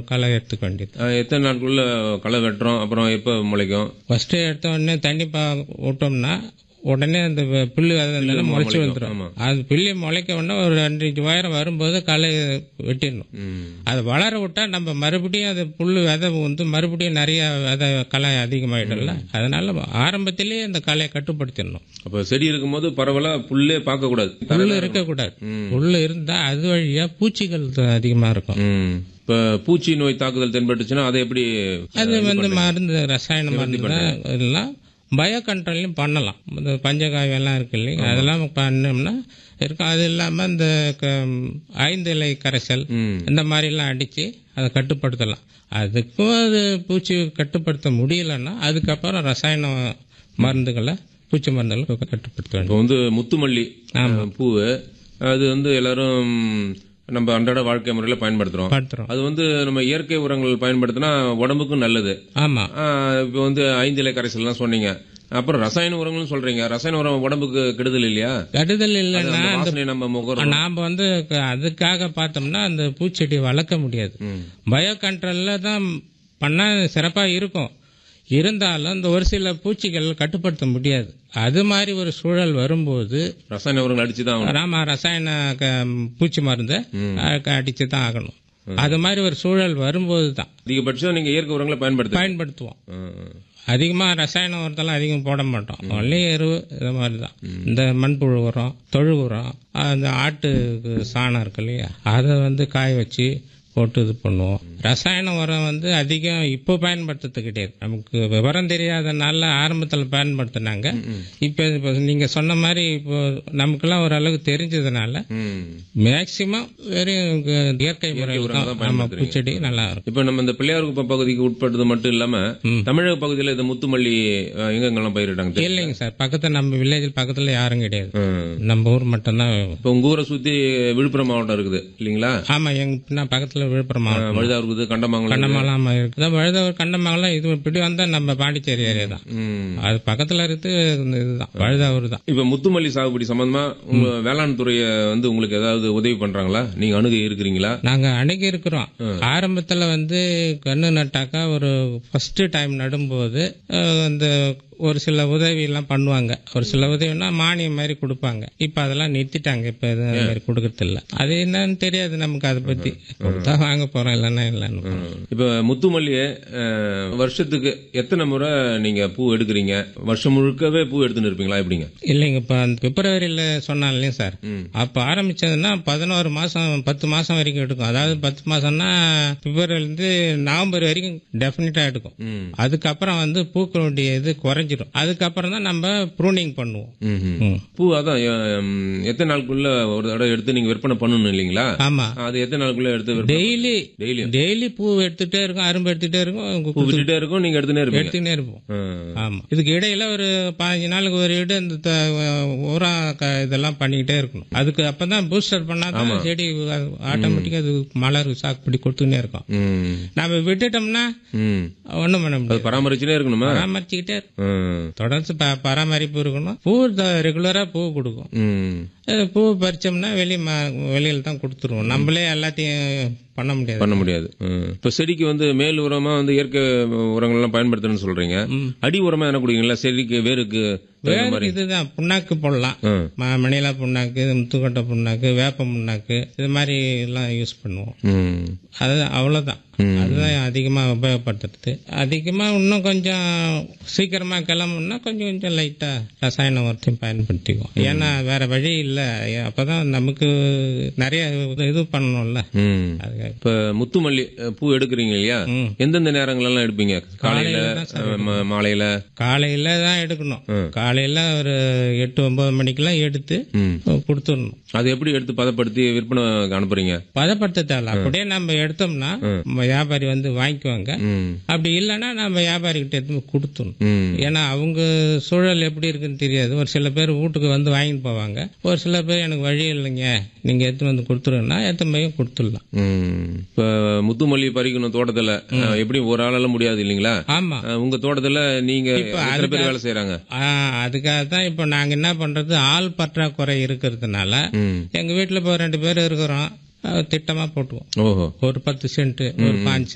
களை எடுத்துக்க வேண்டியது அஹ், எத்தனை நாட்களுள்ள களை வெட்டுறோம் அப்புறம் எப்போ முளைக்கும் ஃபர்ஸ்ட் எடுத்த உடனே தண்ணி பா விட்டோம்னா உடனே அந்த வ- புல்லு அது முளைச்சு வந்துடும் அது புள்ளி முளைக்க உடனே ஒரு ரெண்டு இன்ச்சு உயரம் வரும்போது களை வெட்டிடணும் ம். அது வளர விட்டா நம்ம மறுபடியும் அது புல்லு விதை வந்து மறுபடியும் நிறைய விதை களை அதிகமாயிடும்ல அதனால ஆரம்பத்திலேயே அந்த களையை கட்டுப்படுத்திடணும் அப்ப செடி இருக்கும்போது பரவலா புல்லே பார்க்க கூடாது புல்லு இருக்கக்கூடாது புல்லு இருந்தா அது வழியா பூச்சிகள் அதிகமா இருக்கும் ம். இப்ப பூச்சி நோய் தாக்குதல் தென்பட்டுச்சுன்னா அதை எப்படி அது வந்து மருந்து ரசாயன மருந்து தான் எல்லாம் பயோ கண்ட்ரோல்லையும் பண்ணலாம் இந்த பஞ்சகாவியம் எல்லாம் இருக்கு இல்லைங்க அதெல்லாம் பண்ணோம்னா இருக்கும் அது இல்லாமல் இந்த க- ஐந்து இலை கரைசல் ம். இந்த மாதிரிலாம் அடித்து அதை கட்டுப்படுத்தலாம் அதுக்கும் அது பூச்சி கட்டுப்படுத்த முடியலன்னா அதுக்கப்புறம் ரசாயன மருந்துகளை பூச்சி மருந்துகளை கட்டுப்படுத்த வேண்டும் இப்போ வந்து முத்துமல்லி அஹ், பூவு அது வந்து எல்லாரும் நம்ம அன்றாட வாழ்க்கை முறையில பயன்படுத்துறோம் படுத்துறோம் அது வந்து நம்ம இயற்கை உரங்கள் பயன்படுத்தினா உடம்புக்கும் நல்லது ஆமாம் ஆஹ் இப்போ வந்து ஐந்து இலை கரைசல்லாம் சொன்னீங்க அப்புறம் ரசாயன உரங்களும் சொல்றீங்க ரசாயன உரம் உடம்புக்கு கெடுதல் இல்லையா கடுதல் இல்லைன்னா அந்த வாசனை நம்ம முகரம் நாம் வந்து க- அதுக்காக பார்த்தோம்னா அந்த பூச்செடி வளர்க்க முடியாது ம். பயோ கண்ட்ரோலில் தான் பண்ணால் சிறப்பாக இருக்கும் இருந்தாலும் இந்த ஒரு சில பூச்சிகள் கட்டுப்படுத்த முடியாது அது மாதிரி ஒரு சூழல் வரும்போது ரசாயன உரங்கள் அடிச்சுதான் ஆகணும். ராம ரசாயன க- பூச்சி மருந்தை அடித்து தான் ஆகணும் அது மாதிரி ஒரு சூழல் வரும்போது தான் அதிகபட்சம் நீங்க இயற்கை உரங்களை பயன்படுத்து பயன்படுத்துவோம் ம். அதிகமாக ரசாயன உரத்தெல்லாம் அதிகம் போட மாட்டோம் ஒன்லி எரு இது மாதிரி தான் இந்த மண்புழு உரம் தொழு உரம் அந்த ஆட்டு சாணம் இருக்கு இல்லையா அதை வந்து காய வச்சு போட்டு இது பண்ணுவோம் ரசாயன உரம் வந்து அதிகம் இப்போ பயன்படுத்துறது கிடையாது நமக்கு விவரம் தெரியாதனால ஆரம்பத்தில் பயன்படுத்தினாங்க இப்போ இப்போ நீங்கள் சொன்ன மாதிரி இப்போ நமக்கெல்லாம் ஓரளவுக்கு தெரிஞ்சதுனால ம். மேக்சிமம் வெறும் இயற்கை முறையில் தான் நம்ம பூச்செடி நல்லா இருக்கும் இப்ப நம்ம இந்த பிள்ளையார்குப்பம் பகுதிக்கு உட்பட்டது மட்டும் இல்லாம தமிழக பகுதியில இந்த முத்துமல்லி அஹ், எங்கெங்கெல்லாம் பயிரிட்டாங்க தெரியுமா? இல்லைங்க சார் பக்கத்தில் நம்ம வில்லேஜில் பக்கத்தில் யாரும் கிடையாது ம். நம்ம ஊர் மட்டும்தான் இப்ப உங்க ஊரை சுத்தி விழுப்புரம் மாவட்டம் இருக்குது இல்லீங்களா ஆமா எங்க பின்ன பக்கத்துல விழுப்புரம் மாவட்டம் வழுதா இருக்குது கண்டமங்கலம் கண்டமங்கலம் இருக்குது வழுதவர் கண்டமங்கலம் இது இப்படி வந்தா நம்ம பாண்டிச்சேரி ஏரியா தான் ம். அது பக்கத்துல இருக்குது இந்த இதுதான் வழுதாவூர் தான் இப்ப முத்துமல்லி சாகுபடி சம்பந்தமா உங்க வேளாண் துறைய வந்து உங்களுக்கு ஏதாவது உதவி பண்றாங்களா நீங்க அணுகி இருக்கிறீங்களா நாங்க அணுகி இருக்கிறோம் ஆரம்பத்துல வந்து கண்ணு நட்டாக்கா ஒரு ஃபர்ஸ்ட் டைம் நடும்போது அஹ், அந்த ஒரு சில உதவி எல்லாம் பண்ணுவாங்க ஒரு சில உதவினா மானியம் மாதிரி கொடுப்பாங்க இப்ப அதெல்லாம் நிறுத்திட்டாங்க இப்ப இது அது மாதிரி கொடுக்கறது இல்ல அது என்னன்னு தெரியாது நமக்கு அதை பத்தி கொடுத்தா வாங்க போறோம் இல்லைன்னா இல்லைன்னு போறோம். இப்ப முத்துமல்லியை அஹ், வருஷத்துக்கு எத்தனை முறை நீங்க பூ எடுக்கிறீங்க வருஷம் முழுக்கவே பூ எடுத்துன்னு இருப்பீங்களா எப்படிங்க இல்லைங்க இப்ப அந்த பிப்ரவரியில சொன்னான் இல்லையா சார் ம். அப்ப ஆரம்பிச்சதுன்னா பதினோரு மாசம் பத்து மாசம் வரைக்கும் எடுக்கும் அதாவது பத்து மாசம்னா பிப்ரவரில இருந்து நவம்பர் வரைக்கும் டெஃபினட்டா எடுக்கும் ம். அதுக்கப்புறம் வந்து பூக்களுடைய இது குறைஞ்சிரும் அதுக்கப்புறம் தான் நம்ம ப்ரூனிங் பண்ணுவோம் ம்ஹும். ம். பூ அதான் எம், எத்தனை நாளுக்குள்ள ஒரு தடவை எடுத்து நீங்க விற்பனை பண்ணணும் இல்லீங்களா ஆமா அது எத்தனை நாளுக்குள்ள எடுத்து விற்பனை டெய்லி டெய்லி டெய்லி பூ எடுத்துட்டே இருக்கும் அரும்பு எடுத்துட்டே இருக்கும் பூ விட்டுட்டே இருக்கும் நீங்க எடுத்துனே இருப்பீங்க எடுத்துக்கிட்டே இருப்போம் ம். ஆமா இதுக்கு இடையில ஒரு பதினஞ்சு நாளுக்கு ஒரு இடம் இந்த த- உரம் க- இதெல்லாம் பண்ணிக்கிட்டே இருக்கணும் அதுக்கு அப்பதான் பூஸ்டர் பண்ணாதான் செடி ஆட்டோமேட்டிக்கா அது மலர் சாக்குப்படி கொடுத்துக்கிட்டே இருக்கும் ம். நம்ம விட்டுட்டோம்னா ம். ஒண்ணும் பண்ண அது முடியாது பராமரிச்சுனே இருக்கணுமா பராமரிச்சுக்கிட்டே இருக்கணும். ம். தொடர்ந்து ப- பராமரிப்பு இருக்கணும் பூ ரெகுலரா பூ கொடுக்கும் ம். அது பூ பறிச்சோம்னா வெளி ம- வெளியில தான் கொடுத்துருவோம் நம்மளே எல்லாத்தையும் பண்ண முடியாது பண்ண முடியாது ம். இப்ப செடிக்கு வந்து மேல் உரமா வந்து இயற்கை உரங்கள் எல்லாம் பயன்படுத்தணும்னு சொல்றீங்க அடி உரமா என்ன குடிங்களா செடிக்கு வேருக்கு வேறு இதுதான் புண்ணாக்கு போடலாம் ம். ம- மணிலா புண்ணாக்கு முத்துக்கொட்டை புண்ணாக்கு வேப்ப புண்ணாக்கு இது மாதிரி எல்லாம் யூஸ் பண்ணுவோம் ம். அது அவ்வளவுதான் அதுதான் அதிகமா உபயோகப்படுத்துறது அதிகமா இன்னும் கொஞ்சம் சீக்கிரமா கிளம்புனா கொஞ்சம் கொஞ்சம் லைட்டா ரசாயன உரத்தையும் பயன்படுத்திக்குவோம் ஏன்னா வேற வழி இல்ல அப்பதான் நமக்கு நிறைய இது- இது பண்ணணும்ல ம். அதுக்காக இப்ப முத்துமல்லி அஹ், பூ எடுக்கிறீங்க இல்லையா ம். எந்தெந்த நேரங்கள் எல்லாம் எடுப்பீங்க காலையில காலையில தான் சார் அஹ், ம- மாலையில காலையில தான் எடுக்கணும் ம். காலையில ஒரு எட்டு ஒன்பது மணிக்கெல்லாம் எடுத்து ம். கொடுத்துடணும் அது எப்படி எடுத்து பதப்படுத்தி விற்பனை அனுப்புறீங்க பதப்படுத்த தேவை அப்படியே நம்ம எடுத்தோம்னா வியாபாரி வந்து வாங்கிக்குவாங்க ம். அப்படி இல்லைன்னா நம்ம வியாபாரி கிட்ட எடுத்து போய் கொடுத்துடணும் ம். ஏன்னா அவங்க சூழல் எப்படி இருக்குன்னு தெரியாது ஒரு சில பேர் வீட்டுக்கு வந்து வாங்கிட்டு போவாங்க ஒரு சில பேர் எனக்கு வழி இல்லைங்க நீங்க எடுத்து வந்து கொடுத்துருன்னா எடுத்து போய் கொடுத்துடலாம் ம். இப்ப முத்துமல்லி பறிக்கணும் தோட்டத்துல அஹ், எப்படி ஒரு ஆளால முடியாது இல்லீங்களா ஆமா அஹ், உங்க தோட்டத்துல நீங்க எத்தனை பேர் வேலை செய்யறாங்க ஆ, அதுக்காக தான் இப்போ நாங்க என்ன பண்றது ஆள் பற்றாக்குறை இருக்கிறதுனால ம். எங்க வீட்டுல இப்போ ரெண்டு பேர் இருக்கிறோம் அஹ், திட்டமா போட்டுவோம் ஓஹோ ஒரு பத்து சென்ட் ஒரு பாஞ்சு